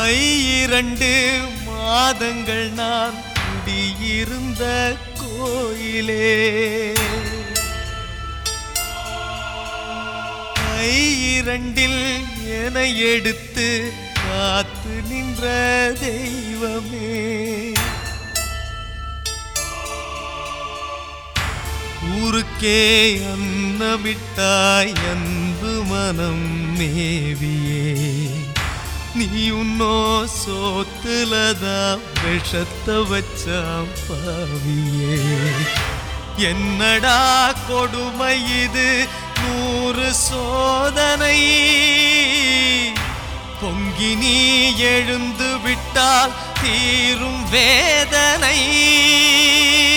இரண்டு மாதங்கள் நான் குடியிருந்த கோயிலே கை இரண்டில் என எடுத்து காத்து நின்ற தெய்வமே ஊருக்கே அன்னமிட்டாய் அன்பு மனம் மேவியே நீ உன்னோ சோத்துலதா விஷத்த வச்சாம் பாவியே என்னடா கொடுமை இது நூறு சோதனை பொங்கி நீ எழுந்து விட்டால் தீரும் வேதனை